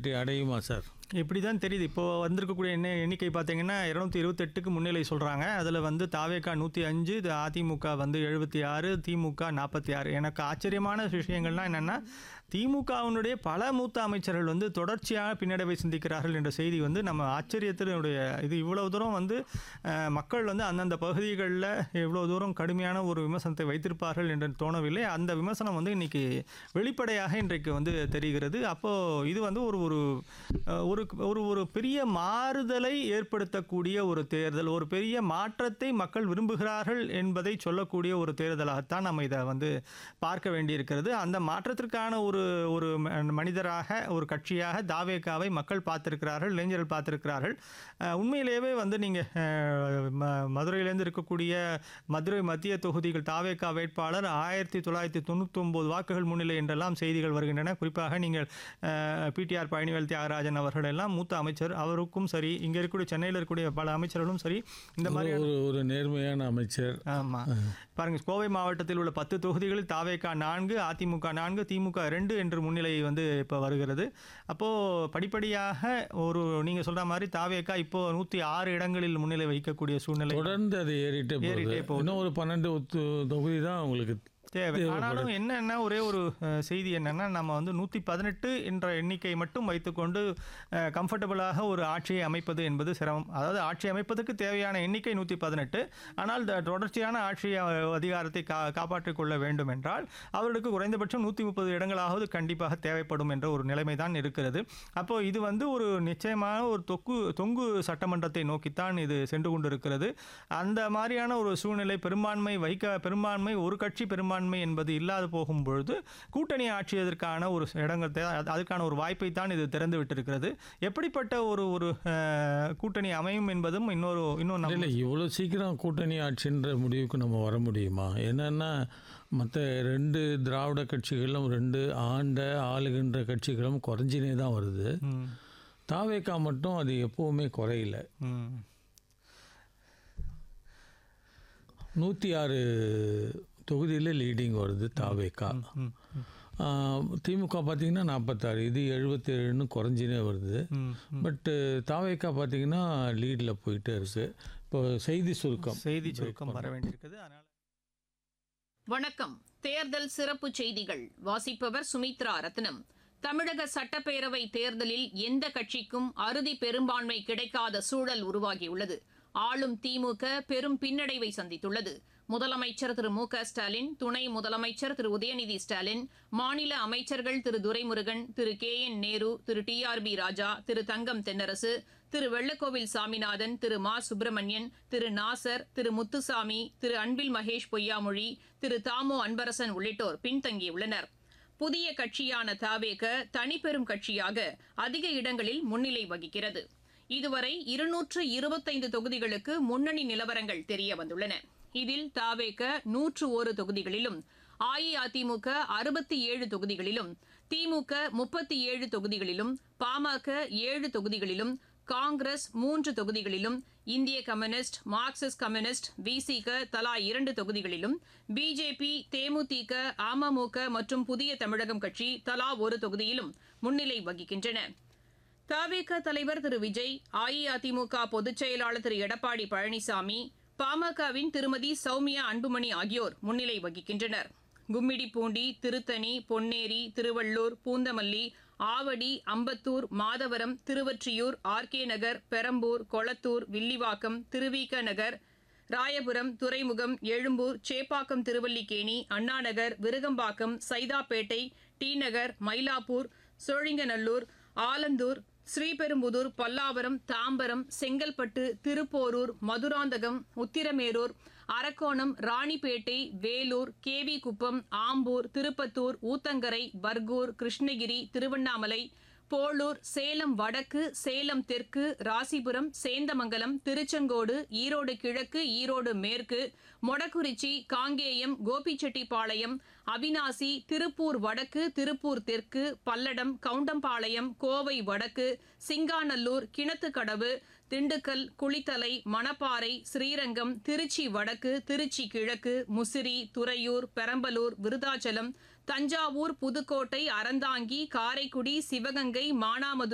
வெற்றி அடையுமா சார் இப்படி தான் தெரியுது இப்போ வந்திருக்கக்கூடிய என்ன எண்ணிக்கை பார்த்தீங்கன்னா இரநூத்தி இருபத்தெட்டுக்கு முன்னிலை சொல்கிறாங்க அதில் வந்து தாவேக்கா நூற்றி அஞ்சு இது அதிமுக வந்து எழுபத்தி ஆறு திமுக நாற்பத்தி ஆறு எனக்கு ஆச்சரியமான விஷயங்கள்லாம் என்னென்னா திமுகவினுடைய பல மூத்த அமைச்சர்கள் வந்து தொடர்ச்சியாக பின்னடைவை சிந்திக்கிறார்கள் என்ற செய்தி வந்து நம்ம ஆச்சரியத்தினுடைய இது இவ்வளவு தூரம் வந்து அஹ், மக்கள் வந்து அந்தந்த பகுதிகளில் இவ்வளோ தூரம் கடுமையான ஒரு விமர்சனத்தை வைத்திருப்பார்கள் என்று தோணவில்லை அந்த விமர்சனம் வந்து இன்னைக்கு வெளிப்படையாக இன்றைக்கு வந்து தெரிகிறது அப்போது இது வந்து ஒரு ஒரு அஹ், ஒரு ஒரு ஒரு பெரிய மாறுதலை ஏற்படுத்தக்கூடிய ஒரு தேர்தல் ஒரு பெரிய மாற்றத்தை மக்கள் விரும்புகிறார்கள் என்பதை சொல்லக்கூடிய ஒரு தேர்தலாகத்தான் நம்ம இதை வந்து பார்க்க வேண்டியிருக்கிறது அந்த மாற்றத்திற்கான ஒரு ஒரு ம- மனிதராக ஒரு கட்சியாக தாவேக்காவை மக்கள் பார்த்திருக்கிறார்கள் இளைஞர்கள் பார்த்திருக்கிறார்கள் அஹ், உண்மையிலேயே வந்து நீங்கள் மதுரையிலேருந்து இருக்கக்கூடிய மதுரை மத்திய தொகுதிகள் தாவேக்கா வேட்பாளர் ஆயிரத்தி தொள்ளாயிரத்தி தொண்ணூத்தொம்பது வாக்குகள் முன்னிலை என்றெல்லாம் செய்திகள் வருகின்றன குறிப்பாக நீங்கள் பிடிஆர் பழனிவேல் தியாகராஜன் அவர்கள் எல்லாம் மூத்த அமைச்சர் அவருக்கும் சரி இங்கே இருக்கக்கூடிய சென்னையில் இருக்கக்கூடிய பல அமைச்சர்களும் சரி இந்த மாதிரி ஒரு ஒரு நேர்மையான அமைச்சர் ஆமாம் பாருங்க கோவை மாவட்டத்தில் உள்ள பத்து தொகுதிகளில் தாவேகா நான்கு அதிமுக நான்கு திமுக ரெண்டு என்று முன்னிலை வந்து இப்போ வருகிறது அப்போது படிப்படியாக ஒரு நீங்கள் சொல்கிற மாதிரி தாவேகா இப்போ நூற்றி ஆறு இடங்களில் முன்னிலை வைக்கக்கூடிய சூழ்நிலை தொடர்ந்து அது ஏறிட்டே ஏறிட்டே போகுது போகுது. இன்னும் ஒரு பன்னெண்டு ஒத்து- தொகுதி தான் உங்களுக்கு தேவை ஆனாலும் என்னன்னா ஒரே ஒரு அஹ், செய்தி என்னன்னா நம்ம வந்து நூற்றி பதினெட்டு என்ற எண்ணிக்கை மட்டும் வைத்துக்கொண்டு கம்ஃபர்டபுளாக ஒரு ஆட்சியை அமைப்பது என்பது சிரமம் அதாவது ஆட்சி அமைப்பதற்கு தேவையான எண்ணிக்கை நூற்றி பதினெட்டு ஆனால் இந்த தொடர்ச்சியான ஆட்சி அஹ், அதிகாரத்தை கா காப்பாற்றிக் கொள்ள வேண்டும் என்றால் அவர்களுக்கு குறைந்தபட்சம் நூற்றி முப்பது இடங்களாவது கண்டிப்பாக தேவைப்படும் என்ற ஒரு நிலைமை தான் இருக்கிறது அப்போ இது வந்து ஒரு நிச்சயமான ஒரு தொக்கு தொங்கு சட்டமன்றத்தை நோக்கித்தான் இது சென்று கொண்டிருக்கிறது அந்த மாதிரியான ஒரு சூழ்நிலை பெரும்பான்மை வைக்க பெரும்பான்மை ஒரு கட்சி பெரும்பான்மை என்பது இல்லாது போகும் பொழுது கூட்டணி ஆட்சியதற்கான ஒரு இடங்கள் தே- அது- அதுக்கான ஒரு வாய்ப்பை தான் இது திறந்து விட்டிருக்கிறது எப்படிப்பட்ட ஒரு ஒரு அஹ், கூட்டணி அமையும் என்பதும் இன்னொரு இன்னும் நம்ம இல்லை இவ்வளோ சீக்கிரம் கூட்டணி ஆட்சின்ற முடிவுக்கு நம்ம வர முடியுமா என்னன்னா மற்ற ரெண்டு திராவிட கட்சிகளும் ரெண்டு ஆண்ட ஆளுகின்ற கட்சிகளும் குறைஞ்சினே தான் வருது ம், தாவேக்கா மட்டும் அது எப்போவுமே குறையல ம், நூற்றி ஆறு தொகுதியில் லீடிங் வருது தாவேக்கா ம், ம், ஆஹ், திமுக பார்த்தீங்கன்னா நாற்பத்தாறு இது எழுபத்தேழுன்னு குறைஞ்சினே வருது ம். பட்டு தாவேக்கா பார்த்தீங்கன்னா லீடில் போயிட்டே இருக்கு இப்போ செய்தி சுருக்கம் செய்தி சுருக்கம் வர வேண்டியிருக்குது அதனால வணக்கம் தேர்தல் சிறப்பு செய்திகள் வாசிப்பவர் சுமித்ரா ரத்னம் தமிழக சட்டப்பேரவை தேர்தலில் எந்த கட்சிக்கும் அறுதி பெரும்பான்மை கிடைக்காத சூழல் உருவாகியுள்ளது ஆளும் திமுக பெரும் பின்னடைவை சந்தித்துள்ளது முதலமைச்சர் திரு மு க ஸ்டாலின் துணை முதலமைச்சர் திரு உதயநிதி ஸ்டாலின் மாநில அமைச்சர்கள் Thiru Duraimurugan Thiru K N Nehru Thiru T R B Raja Thiru Thangam Thennarasu Thiru Vellakovil Saminathan Thiru Ma Subramanian திரு நாசர் திரு முத்துசாமி திரு அன்பில் மகேஷ் பொய்யாமொழி திரு தாமோ அன்பரசன் உள்ளிட்டோர் பின்தங்கியுள்ளனர் புதிய கட்சியான தாவேக தனிப்பெரும் கட்சியாக அதிக இடங்களில் முன்னிலை வகிக்கிறது இதுவரை இருநூற்று இருபத்தைந்து தொகுதிகளுக்கு முன்னணி நிலவரங்கள் தெரிய வந்துள்ளன இதில் தாவேக நூற்று ஒரு தொகுதிகளிலும் அஇஅதிமுக அறுபத்தி ஏழு தொகுதிகளிலும் திமுக முப்பத்தி ஏழு தொகுதிகளிலும் பாமக ஏழு தொகுதிகளிலும் காங்கிரஸ் மூன்று தொகுதிகளிலும் இந்திய கம்யூனிஸ்ட் மார்க்சிஸ்ட் கம்யூனிஸ்ட் விசிக தலா இரண்டு தொகுதிகளிலும் பிஜேபி தேமுதிக அமமுக மற்றும் புதிய தமிழகம் கட்சி தலா ஒரு தொகுதியிலும் முன்னிலை வகிக்கின்றன தவிக தலைவர் திரு விஜய் அஇஅதிமுக பொதுச் செயலாளர் திரு எடப்பாடி பழனிசாமி பாமகவின் திருமதி சௌமியா அன்புமணி ஆகியோர் முன்னிலை வகிக்கின்றனர் Gummidipoondi Tiruttani Ponneri Tiruvallur Poonamallee Avadi Ambattur Madhavaram Thiruvottiyur R K Nagar Perambur Kolathur Villivakkam Thiruvika Nagar Royapuram Thuraimugam Egmore Chepauk Triplicane Annanagar Virugambakkam Saidapet T Nagar Mylapore Sholinganallur Alandur Sriperumbudur Pallavaram Tambaram Chengalpattu Thiruporur Madurantakam Uthiramerur Arakkonam Ranipet Vellore K V Kuppam Ambur Tirupattur Uthangarai Bargur Krishnagiri Tiruvannamalai Polur Salem வடக்கு சேலம் தெற்கு ராசிபுரம் சேந்தமங்கலம் திருச்செங்கோடு ஈரோடு கிழக்கு ஈரோடு மேற்கு மொடக்குறிச்சி காங்கேயம் கோபிச்செட்டிப்பாளையம் அவினாசி திருப்பூர் வடக்கு திருப்பூர் தெற்கு பல்லடம் கவுண்டம்பாளையம் கோவை வடக்கு சிங்காநல்லூர் கிணத்துக்கடவு திண்டுக்கல் குளித்தலை மணப்பாறை ஸ்ரீரங்கம் திருச்சி வடக்கு திருச்சி கிழக்கு முசிறி துறையூர் பெரம்பலூர் விருதாச்சலம் தஞ்சாவூர் புதுக்கோட்டை அறந்தாங்கி காரைக்குடி சிவகங்கை மானாமதுரை